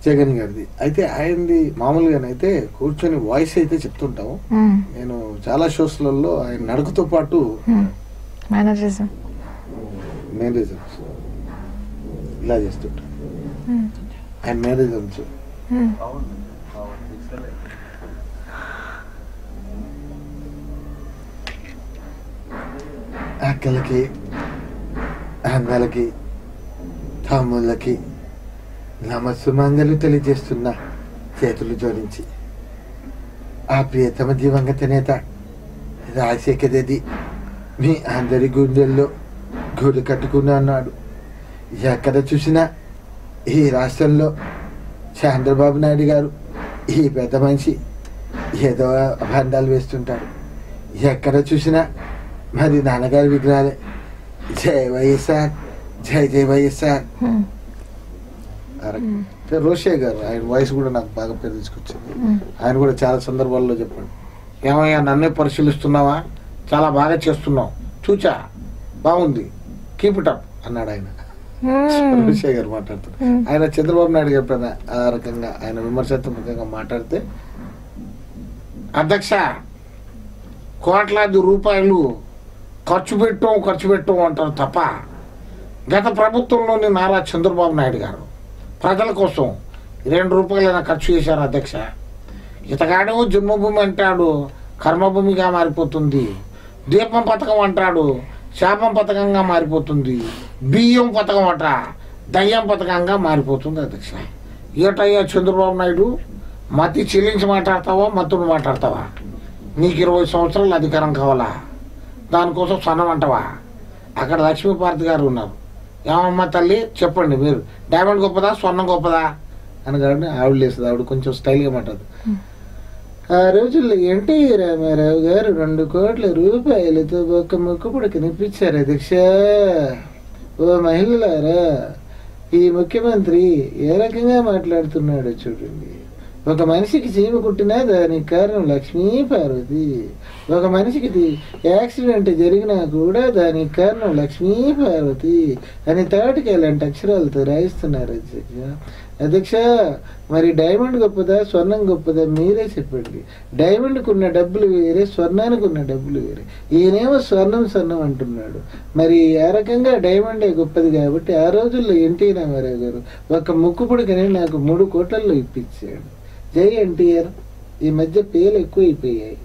జగన్ గారిది అయితే ఆయనది మామూలుగానైతే కూర్చొని వాయిస్ అయితే చెప్తుంటాము మ్మ్. నేను చాలా షోస్లలో ఆయన నడకతో పాటు మ్మ్. మేనరిజం మేనేజర్స్ ఇలా చేస్తుంటాను మ్మ్. ఆయన మేనేజర్స్ మ్మ్. అక్కలకి అన్నలకి తమ్ముళ్ళకి నమస్సుమంగలు తెలియజేస్తున్నా చేతులు జోడించి ఆ ప్రియతమ దివంగత నేత రాజశేఖర రెడ్డి మీ అందరి గుండెల్లో గూడు కట్టుకుని అన్నాడు ఎక్కడ చూసినా ఈ రాష్ట్రంలో చంద్రబాబు నాయుడు గారు ఈ పెద్ద మనిషి ఏదో అభండాలు వేస్తుంటాడు ఎక్కడ చూసినా మరి నాన్నగారి విగ్రహాలే జై వైఎస్ఆర్ జై జై వైఎస్ఆర్ మ్మ్. అరే, రోషే గారు ఆయన వాయిస్ కూడా నాకు బాగా పేరు తీసుకొచ్చింది మ్మ్. ఆయన కూడా చాలా సందర్భాల్లో చెప్పాడు ఏమయ్యా నన్నే పరిశీలిస్తున్నావా చాలా బాగా చేస్తున్నావు చూచా బాగుంది కీప్ ఇట్ అప్ అన్నాడు ఆయన మ్మ్. రోషే గారు మాట్లాడుతారు మ్మ్. ఆయన చంద్రబాబు నాయుడు గారి పైన ఆ రకంగా ఆయన విమర్శాత్మకంగా మాట్లాడితే అధ్యక్ష కోట్లాది రూపాయలు ఖర్చు పెట్టాం ఖర్చు పెట్టాం అంటారు తప్ప గత ప్రభుత్వంలోని నారా చంద్రబాబు నాయుడు గారు ప్రజల కోసం రెండు రూపాయలైనా ఖర్చు చేశారు అధ్యక్ష ఇతగాడు జన్మభూమి అంటాడు కర్మభూమిగా మారిపోతుంది దీపం పథకం అంటాడు శాపం పథకంగా మారిపోతుంది బియ్యం పథకం అట దయ్యం పథకంగా మారిపోతుంది అధ్యక్ష ఏటయ్యా చంద్రబాబు నాయుడు మతి చెల్లించి మాట్లాడతావా మత్తుడు మాట్లాడతావా నీకు ఇరవై సంవత్సరాలు అధికారం కావాలా దానికోసం సన్నం అంటావా అక్కడ లక్ష్మీపార్తి గారు ఉన్నారు ఏమమ్మా తల్లి చెప్పండి మీరు డైమండ్ గొప్పదా స్వర్ణం గొప్పదా అని కాబట్టి ఆవిడ లేస్తుంది ఆవిడ కొంచెం స్టైల్గా మాట్లాడు ఆ రోజుల్లో ఎన్టీ రామారావు గారు రెండు కోట్ల రూపాయలతో ఒక్క మొక్కుపుడు కనిపించారు అధ్యక్ష ఓ మహిళలారా ఈ ముఖ్యమంత్రి ఏ రకంగా మాట్లాడుతున్నాడో చూడండి ఒక మనిషికి చీమ కుట్టినా దానికి కారణం లక్ష్మీ పార్వతి ఒక మనిషికి ది- యాక్సిడెంట్ జరిగినా కూడా దానికి కారణం లక్ష్మీ పార్వతి అని తాటికి అలాంటి అక్షరాలతో రాయిస్తున్నారు అధ్యక్ష అధ్యక్ష మరి డైమండ్ గొప్పదా స్వర్ణం గొప్పదా మీరే చెప్పండి డైమండ్కి ఉన్న డబ్బులు వేరే స్వర్ణానికి ఉన్న డబ్బులు వేరే ఈయనేమో స్వర్ణం స్వర్ణం అంటున్నాడు మరి ఆ రకంగా డైమండే గొప్పది కాబట్టి ఆ రోజుల్లో ఎన్టీ రామారావు గారు ఒక ముక్కు పుడకని నాకు మూడు కోట్లలో ఇప్పించాడు జై ఎన్టీఆర్ ఈ మధ్య పేలు ఎక్కువైపోయాయి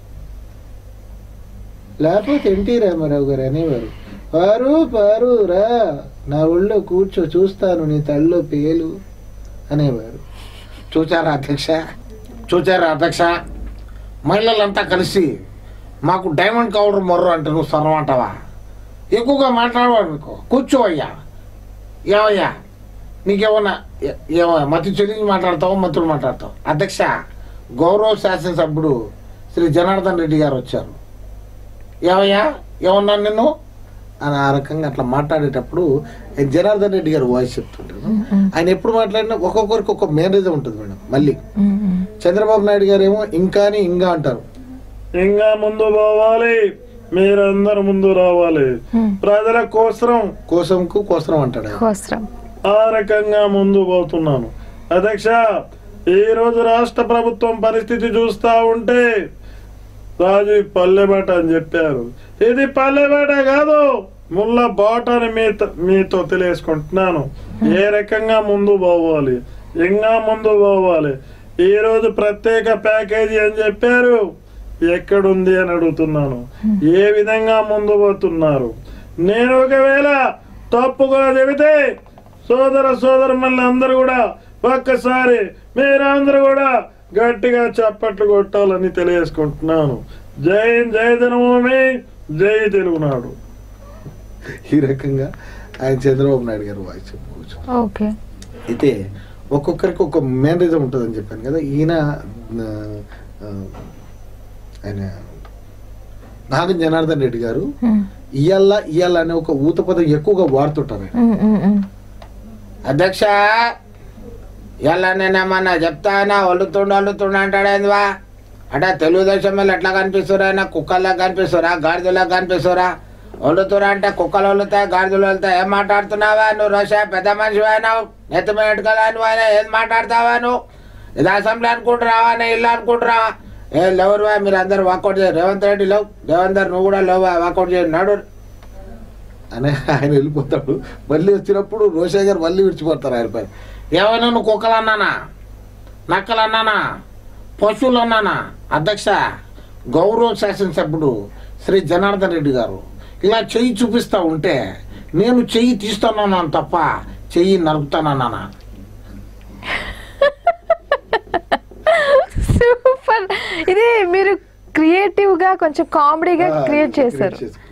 లేకపోతే ఎన్టీ రామారావు గారు అనేవారు పారు పారు రా నా ఒళ్ళో కూర్చో చూస్తాను నీ తల్లో పేలు అనేవారు చూచారా అధ్యక్ష చూచారా అధ్యక్ష మహిళలంతా కలిసి మాకు డైమండ్ కౌడర్ మొర్రు అంటే నువ్వు స్వర్ణం అంటావా ఎక్కువగా మాట్లాడవాడు అనుకో కూర్చో అయ్యా ఏమయ్యా నీకేమన్నా ఏ- ఏమయ్యా మతి చెల్లించి మాట్లాడతావు మంత్రులు మాట్లాడతావు అధ్యక్ష గౌరవ శాసనసభ్యుడు శ్రీ జనార్దన్ రెడ్డి గారు వచ్చారు ఏమయ్యా ఏమన్నాను నిన్ను అని ఆ రకంగా అట్లా మాట్లాడేటప్పుడు ఆయన జనార్దన్ రెడ్డి గారు వాయిస్ చెప్తుంటారు ఆయన ఎప్పుడు మాట్లాడినా ఒక్కొక్కరికి ఒక్కొక్క మేనేజర్ ఉంటుంది మేడం మళ్ళీ మ్మ్. చంద్రబాబు నాయుడు గారు ఏమో ఇంకాని ఇంకా అంటారు ఇంకా ముందు పోవాలి మీరందరూ ముందు రావాలి మ్మ్. ప్రజల కోసరం కోసంకు కోసరం అంటాడు ఆయన. కోసరం ఆ రకంగా ముందు పోతున్నాను అధ్యక్ష ఈ రోజు రాష్ట్ర ప్రభుత్వం పరిస్థితి చూస్తా ఉంటే రాజు పల్లెబాట అని చెప్పారు ఇది పల్లెబాట కాదు ముళ్ళ బాట అని మీతో మీతో తెలియసుకుంటున్నాను ఏ రకంగా ముందు పోవాలి ఇంకా ముందు పోవాలి ఈ రోజు ప్రత్యేక ప్యాకేజీ అని చెప్పారు ఎక్కడుంది అని అడుగుతున్నాను ఏ విధంగా ముందు పోతున్నారు నేను ఒకవేళ తప్పుగా చెబితే సోదర సోదరు మళ్ళీ అందరూ కూడా ఒక్కసారి మీరందరూ కూడా గట్టిగా చప్పట్లు కొట్టాలని తెలియజేసుకుంటున్నాను జై జై జనభూమి జై తెలుగునాడు ఈ రకంగా ఆయన చంద్రబాబు నాయుడు గారు వాయిస్ చెప్పుకోవచ్చు ఓకే అయితే ఒక్కొక్కరికి ఒక మేనరిజం ఉంటుందని చెప్పాను కదా ఈయన ఆ, ఆ, ఆయన నాగం జనార్దన్ రెడ్డి గారు మ్మ్. ఇయ్యాల ఇయ్యాల అనే ఒక ఊత పదం ఎక్కువగా వాడుతుంటారు ఆయన. మ్మ్, మ్మ్, మ్మ్. అధ్యక్ష ఎలా నేనేమన్నా చెప్తానా వల్లుతుండు వల్లుతుండు అంటాడేందివా అంటే తెలుగుదేశం వాళ్ళు ఎట్లా కనిపిస్తురా ఆయన కుక్కల్లా కనిపిస్తురా గాడిదలా కనిపిస్తురా వల్లుతురా అంటే కుక్కలు వల్లుతాయి గాడిదలు వెళ్తాయి ఏం మాట్లాడుతున్నావా నువ్వు రోషా పెద్ద మనిషి అయినావు నెత్తి మీద ఎట్టుకోలేని ఆయన ఏం మాట్లాడతావా నువ్వు ఇది అసెంబ్లీ అనుకుంటున్నావా నీ ఇల్లు అనుకుంటున్నావా ఏ లేవరువా మీరు అందరు వాకౌట్ చేయరు రేవంత్ రెడ్డి లేవు రేవంత్ రెడ్డి నువ్వు కూడా లేవు వాకౌట్ చేయండి నడు అని ఆయన వెళ్ళిపోతాడు మళ్ళీ వచ్చినప్పుడు రోషయ్య గారు మళ్ళీ విడిచిపోతారు ఆయన పైన ఏమైనా నువ్వు కుక్కలు అన్నానా నక్కలు అన్నానా పశువులు అన్నానా అధ్యక్ష గౌరవ శాసనసభ్యుడు శ్రీ జనార్దన్ రెడ్డి గారు ఇలా చెయ్యి చూపిస్తా ఉంటే నేను చెయ్యి తీస్తున్నాను తప్ప చెయ్యి నరుకుతానన్నానా సూపర్ ఇది మీరు క్రియేటివ్ గా కొంచెం కామెడీగా ఆ, క్రియేట్ create చేశారు చేశారు.